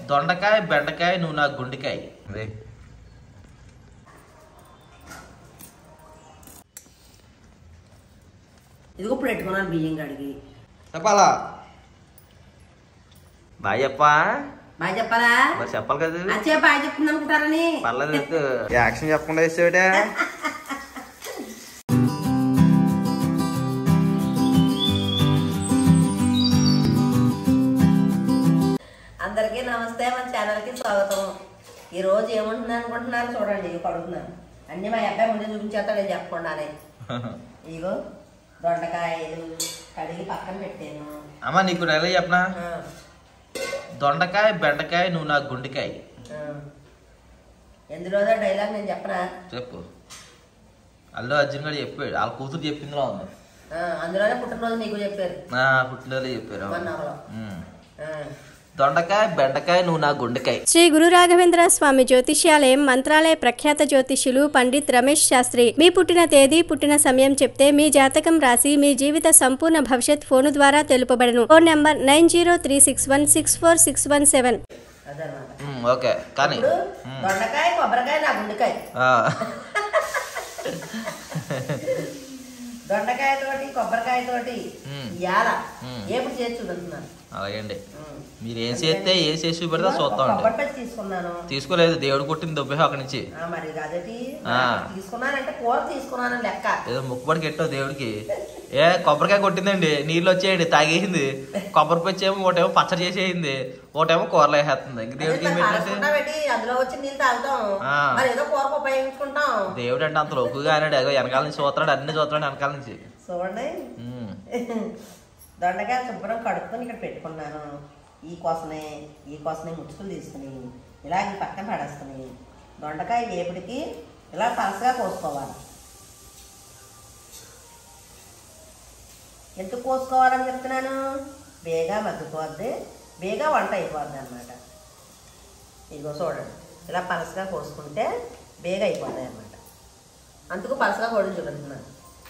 దొండకాయ బెండకాయ నువ్వు నా గుండెకాయ అదే ఇదిగో ఇప్పుడు పెట్టుకున్నాను బియ్యం కడిగి చెప్పాలా బాయ్ చెప్పా బాగా చెప్పాలా మరి చెప్పాలి కదా అచ్చే బాగా చెప్తుంది అనుకుంటారని పర్లేదు యాక్షన్ చెప్పకుండా వేసేవిడే అందరికీ నమస్తే మన ఛానల్కి స్వాగతం ఈ రోజు ఏముంటున్నాను అనుకుంటున్నారు చూడండి ఇవి కడుగుతున్నాను అన్ని మా అబ్బాయి ముందే చూపించేస్తాడు నేను చెప్పకుండానే ఇగో దొండకాయలు కడిగి పక్కన పెట్టాను అమ్మ నీకు ఎలా చెప్పనా ఆ, దొండకాయ బెండకాయ నువ్వు నా గుండెకాయ ఆ. ఎందులోదో డైలాగ్ నేను చెప్పనా చెప్పు అల్లు అర్జున్ గారు చెప్పాడు వాళ్ళ కూతురు చెప్పిందిలో ఉంది ఆ, అందులోనే పుట్టినరోజు నీకు చెప్పారు నా పుట్టినరోజు చెప్పారు వన్ అవర్లో ఉమ్. ఆ. దొండకాయ బెండకాయ నువ్వు నా గుండెకాయ శ్రీ గురు రాఘవేంద్ర స్వామి జ్యోతిష్యాలయం మంత్రాలయ ప్రఖ్యాత జ్యోతిష్యులు పండిత్ రమేష్ శాస్త్రి మీ పుట్టిన తేదీ పుట్టిన సమయం చెప్తే మీ జాతకం రాసి మీ జీవిత సంపూర్ణ భవిష్యత్ ఫోను ద్వారా తెలుపబడను phone number nine zero three six one six four six one seven అదనమాట ఉమ్, ఓకే కానీ ఇప్పుడు దొండకాయ కొబ్బరికాయ నా గుండెకాయ ఆ, దొండకాయ తోటి కొబ్బరికాయ తోటి మ్మ్. ఇయాల మ్మ్. ఏపుడు చేసి చూడంటున్నాను అలాగే అండి మీరు ఏం చేస్తే ఏ చేసి పెడితే చూస్తామండి కొబ్బరి పచ్చి తీసుకున్నాను తీసుకోలేదు దేవుడు కొట్టింది దొబ్బే అక్కడి నుంచి ఆ, మరి అదేటి ఆ. తీసుకున్నానంటే కూర తీసుకున్నాను లెక్క ఏదో ముక్కుబడి కెట్టావు దేవుడికి ఏ కొబ్బరికాయ కొట్టిందండి నీళ్ళు వచ్చేయండి తాగేసింది కొబ్బరి పచ్చి ఏమో ఒకటేమో పచ్చడి చేసేయింది ఒకటేమో కూరలు వేసేస్తుంది ఇంక దేవుడికి ఏం అదే పెట్టినట్టు పారేసుకుంటా పెట్టి అందులో వచ్చి నీళ్ళు తాగుతాం ఆ. మరి ఏదో కూరకు ఉపయోగించుకుంటాం దేవుడు అంటే అంత లోకుగా అన్నాడు అగో వెనకాల నుంచి చూస్తున్నాడు అన్ని చూస్తున్నాడు వెనకాల నుంచి చూడండి ఉమ్. దొండకాయ శుభ్రం కడుక్కొని ఇక్కడ పెట్టుకున్నాను ఈ కోసమే ఈ కోసమే ముచ్చుకులు తీసుకుని ఇలా ఈ పక్కన పడేసుకుని దొండకాయ వేపుడికి ఇలా పలసగా కోసుకోవాలి ఎందుకు కోసుకోవాలని చెప్తున్నాను బేగా మగ్గిపోద్ది బేగా వంట అయిపోద్ది అనమాట ఇదిగో చూడండి ఇలా పలసగా కోసుకుంటే బేగా అయిపోతాయి అన్నమాట అందుకు పలసగా కోడి చూడంటున్నాను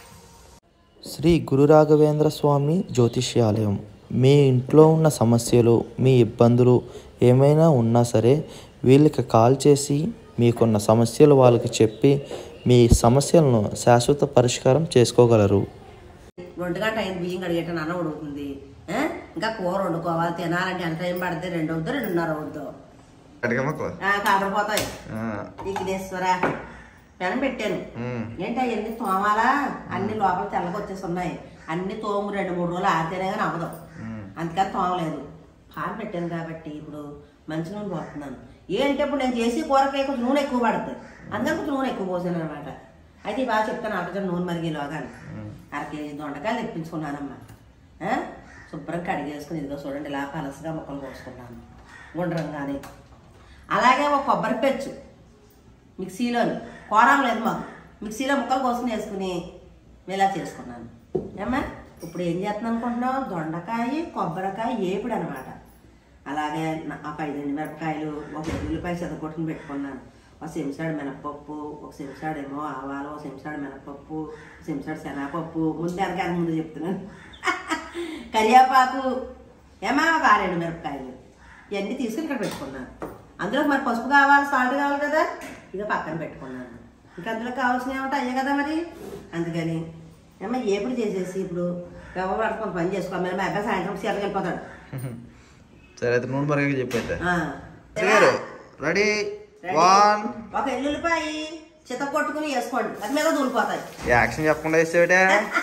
శ్రీ గురు రాఘవేంద్ర స్వామి జ్యోతిష్యాలయం మీ ఇంట్లో ఉన్న సమస్యలు మీ ఇబ్బందులు ఏమైనా ఉన్నా సరే వీళ్ళకి కాల్ చేసి మీకున్న సమస్యలు వాళ్ళకి చెప్పి మీ సమస్యలను శాశ్వత పరిష్కారం చేసుకోగలరు ఒంటి గంట అయింది బియ్యం కడిగేట అన్నం ఉడుకుతుంది ఆ? ఇంకా కూర వండుకోవాలి తినాలంటే ఎంత టైం పడితే రెండు అవుతుంది రెండున్నర అవుతుంది కాబడిపోతాయి విఘ్నేశ్వర పెనం పెట్టాను ఏంటి అవన్నీ తోమాలా అన్ని లోపల తెల్లగా వచ్చేసి ఉన్నాయి అన్ని తోము రెండు మూడు రోజులు ఆరితేనే కానీ అవ్వదు అందుకని తోమలేదు పాలు పెట్టాను కాబట్టి ఇప్పుడు మంచి నూనె పోతున్నాను ఏంటి ఇప్పుడు నేను చేసి కూరకాయ కొంచెం నూనె ఎక్కువ పడుతుంది అందుకని కొంచెం నూనె ఎక్కువ పోసాను అనమాట అయితే బాగా చెప్తాను అక్కడ నూనె మరిగేలోగా అర కేజీ దొండకాయలు తెప్పించుకున్నానమ్మా ఆ? శుభ్రం కడిగేసుకుని ఇదిగో చూడండి ఇలా పలసగా ముక్కలు కోసుకున్నాను గుండ్రంగానే అలాగే ఒక కొబ్బరి పెచ్చు మిక్సీలోని కోరం లేదు మాకు మిక్సీలో ముక్కలు కోసుకుని వేసుకుని ఇలా చేసుకున్నాను ఏమ్మా ఇప్పుడు ఏం చేస్తున్నాను అనుకుంటున్నావు దొండకాయ కొబ్బరికాయ ఏపుడు అనమాట అలాగే నా- ఒక ఐదు మిరపకాయలు ఒక ఉల్లిపాయ చెదకొట్టుకుని పెట్టుకున్నాను ఒక చెంచాడు మినపప్పు ఒక చెంచాడు ఏమో ఆవాలు ఒక చెంచాడు మినపప్పు ఒక చెంచాడు శనగపప్పు ముందు వెనక ముందు చెప్తున్నాను కరివేపాకు ఏమా ఒక ఆరేడు మిరపకాయలు ఇవన్నీ తీసుకుని ఇక్కడ పెట్టుకున్నాను అందులో మరి పసుపు కావాలి సాల్ట్ కావాలి కదా ఇక పక్కన పెట్టుకున్నాను ఇంకా అందులో కావాల్సినవి ఏమంటే అయ్యే కదా మరి అందుకని ఏమో ఏపుడు చేసేసి ఇప్పుడు గవ్వ పడుకొని పని చేసుకో మరి మా అబ్బాయి సాయంత్రం సీరకి వెళ్ళిపోతాడు సరే అయితే నూనె మరగా చెప్పేద్దా ఆ. గారు రెడీ వన్ ఒక ఎల్లుల్లిపాయ చిత కొట్టుకుని వేసుకోండి అది మీద దూరిపోతాయి యాక్షన్ చెప్పకుండా వేసేవిడే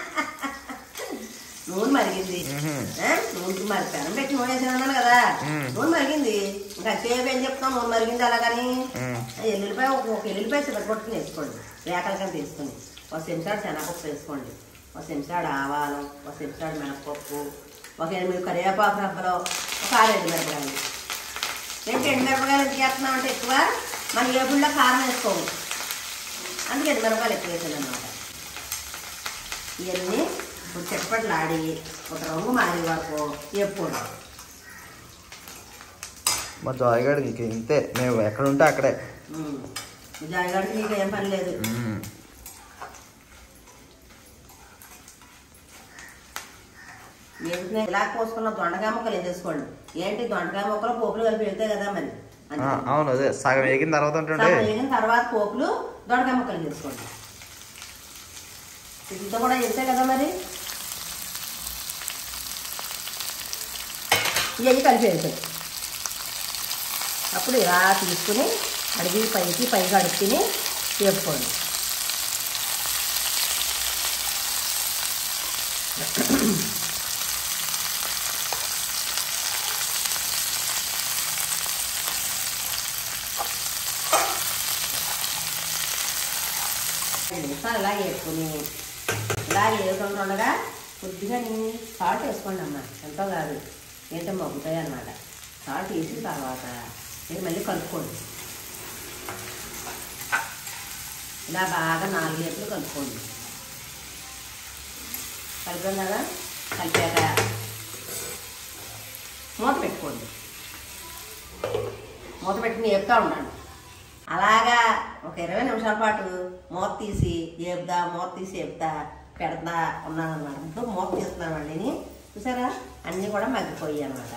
నూనె మరిగింది ఆ? నూనె మరి పెనం పెట్టి నూనె వేసాను అన్నాను కదా నూనె మరిగింది ఇంకా సేపు ఏం చెప్తాం నూనె మరిగింది అలాగని ఆ ఎల్లుల్లిపాయ ఒక ఒక ఎల్లుల్లిపాయ చిత కొట్టుకుని వేసుకోండి రేకలకని తీసుకుని ఒక చెంచాడు శనగపప్పు వేసుకోండి ఒక చెంచాడు ఆవాలు ఒక చెంచాడు మినపప్పు ఒక ఎనిమిది కరివేపాకు రబ్బలు ఒక ఆరేడు మిరపకాయలు ఏంటి ఎండు మిరపకాయలు ఎందుకు వేస్తున్నాం అంటే ఎక్కువ మన ఏపుల్లో కారం వేసుకోము అందుకే ఎండు మిరపకాయలు ఎక్కువ వేసాను అనమాట ఇవన్నీ ఇప్పుడు చెట్పట్లాడి ఒక రంగు మారే వరకు ఎప్పుడు మా జాయిగాడు ఇంక ఇంతే మేము ఎక్కడ ఉంటే అక్కడే జాయిగాడికి నీకు ఏం పని లేదు వేసుకుని ఇలా కోసుకున్న దొండకాయ ముక్కలు వేసేసుకోండి ఏంటి దొండకాయ ముక్కలు పోపులు కలిపి వెళ్తాయి కదా మరి ఆ, అందుకని. అవును అదే సగం వేగిన తర్వాత ఉంటుండే సగం వేగిన తర్వాత పోపులు దొండకాయ ముక్కలు వేసుకోండి ఇంత కూడా వెళ్తాయి కదా మరి ఇవన్నీ కలిపి వెళ్తాయి అప్పుడు ఇలా తీసుకుని అడిగి పైకి పైకి అడుక్కుని వేపుకోండి నిమిషాలు ఇలా వేసుకుని ఇలా వేసుకుంటుండగా కొద్దిగా నీ సాల్ట్ వేసుకోండి అమ్మ ఎంతో కాదు ఏంటో మగ్గుతాయి అనమాట సాల్ట్ వేసిన తర్వాత మీరు మళ్ళీ కలుపుకోండి ఇలా బాగా నాలుగు ఎట్లు కలుపుకోండి కలిపాం కదా కలిపాక మూత పెట్టుకోండి మూత పెట్టుకుని వేపుతా ఉండండి అలాగా ఒక ఇరవై నిమిషాల పాటు మూత తీసి వేపుదా మూత తీసి వేపుతా పెడతా ఉన్నాను అనమాట ఇప్పుడు మూత తీస్తున్నామండి చూసారా అన్నీ కూడా మగ్గిపోయాయి అనమాట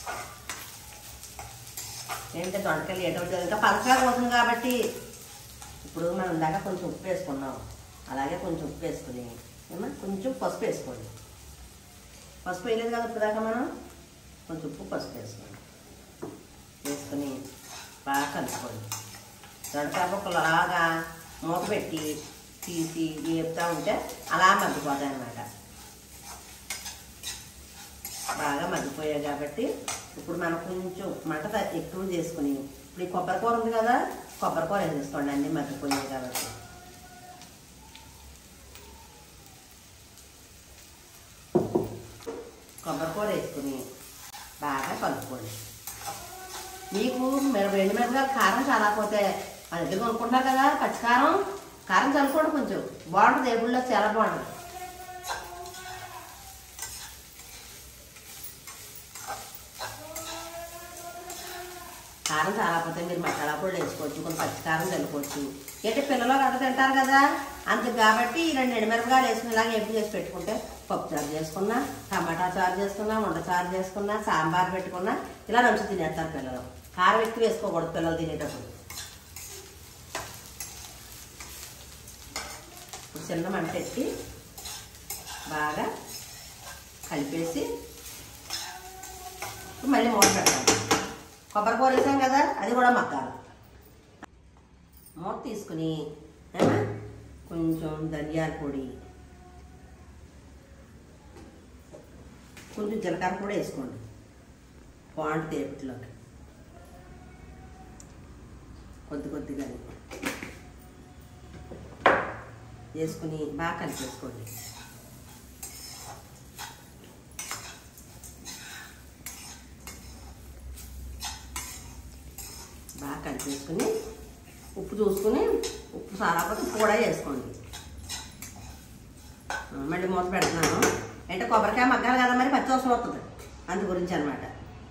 ఏంటంటే దొండకాయలు ఏటవుతుంది ఇంకా పలసగా కోసం కాబట్టి ఇప్పుడు మనం ఇందాక కొంచెం ఉప్పు వేసుకున్నాం అలాగే కొంచెం ఉప్పు వేసుకుని ఏమన్నా కొంచెం పసుపు వేసుకోండి పసుపు వేయలేదు కదా ఇప్పుడు దాకా మనం కొంచెం ఉప్పు పసుపు వేసుకోండి వేసుకుని బాగా కలుపుకోండి దొండకాయ ముక్కలు అలాగా మూత పెట్టి తీసి వేపుతా ఉంటే అలా మగ్గిపోతాయి అన్నమాట బాగా మగ్గిపోయాయి కాబట్టి ఇప్పుడు మనం కొంచెం మంట త- ఎక్కువ చేసుకుని ఇప్పుడు ఈ కొబ్బరి కూర ఉంది కదా కొబ్బరి కూర వేసేసుకోండి అన్నీ మగ్గిపోయాయి కాబట్టి కొబ్బరి కూర వేసుకుని బాగా కలుపుకోండి మీకు మీరు రెండు మిరపకాయలు కారం చాలకపోతే మన దగ్గర కొనుక్కుంటారు కదా పచ్చికారం కారం చల్లుకోండి కొంచెం బాగుంటుంది ఏపుల్లో చాలా బాగుంటుంది కారం చాలకపోతే మీరు మసాలా పొడి వేసుకోవచ్చు కొంచెం పచ్చికారం చల్లుకోవచ్చు ఏంటి పిల్లలు కదా తింటారు కదా అందుకు కాబట్టి ఈ రెండు ఎండుమిరపకాయలు వేసుకుని ఇలాగ ఏపు చేసి పెట్టుకుంటే పప్పు చారు చేసుకున్నా టమాటా చారు చేసుకున్నా వంట చారు చేసుకున్నా సాంబార్ పెట్టుకున్నా ఇలా రంచు తినేస్తారు పిల్లలు కారం ఎక్కువ వేసుకోకూడదు పిల్లలు తినేటప్పుడు ఇప్పుడు చిన్న మంట ఎత్తి బాగా కలిపేసి ఇప్పుడు మళ్ళీ మూత పెడతాం కొబ్బరి కూర వేసాం కదా అది కూడా మక్కాలి మూత తీసుకుని ఏమా కొంచెం ధనియాల పొడి కొంచెం జీలకర్ర కూడా వేసుకోండి బాగుంటుంది తేపుట్లోకి కొద్ది కొద్దిగా వేసుకుని బాగా కలిపేసుకోండి బాగా కలిపేసుకుని ఉప్పు చూసుకుని ఉప్పు సారాకపోతే ఉప్పు కూడా వేసుకోండి ఆ, మళ్ళీ మూత పెడుతున్నాను అంటే కొబ్బరికాయ మగ్గాలి కదా మరి పచ్చి వాసన వస్తుంది అందు గురించి అనమాట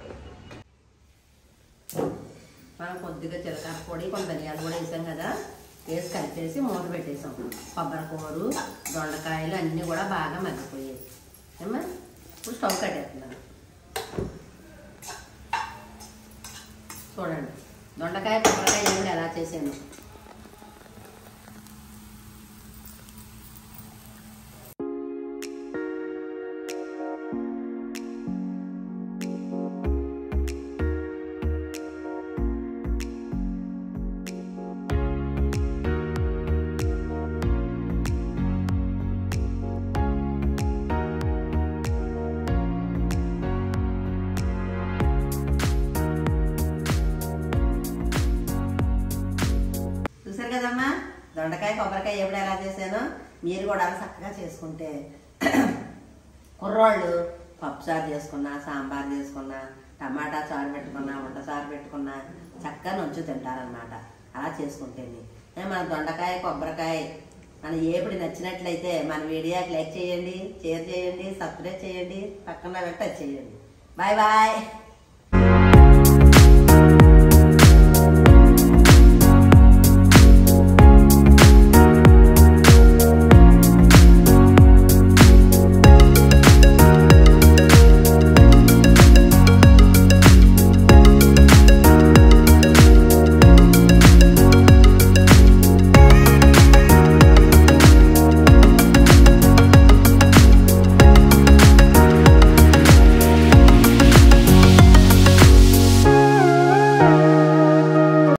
మనం కొద్దిగా జీలకర్ర పొడి కొంత ధనియాలు కూడా వేసాం కదా వేసి కలిపేసి మూత పెట్టేసాం కొబ్బరి కూరు దొండకాయలు అన్నీ కూడా బాగా మగ్గిపోయాయి ఏమా ఇప్పుడు స్టవ్ కట్టేస్తున్నాను చూడండి దొండకాయ కొబ్బరికాయ కూడా ఎలా చేసాను చూసారు కదమ్మా దొండకాయ కొబ్బరికాయ ఎప్పుడు ఎలా చేశానో మీరు కూడా అలా చక్కగా చేసుకుంటే కుర్రోళ్ళు పప్పు చారు చేసుకున్నా సాంబార్ చేసుకున్నా టమాటా చారు పెట్టుకున్నా వంట చారు పెట్టుకున్నా చక్కగా నొచ్చు తింటారనమాట అలా చేసుకుంటేనే ఏ మన దొండకాయ కొబ్బరికాయ మన ఏపుడు నచ్చినట్లయితే మన వీడియోకి లైక్ చేయండి షేర్ చేయండి సబ్స్క్రైబ్ చేయండి పక్కన పెట్టి టచ్ చేయండి బాయ్ బాయ్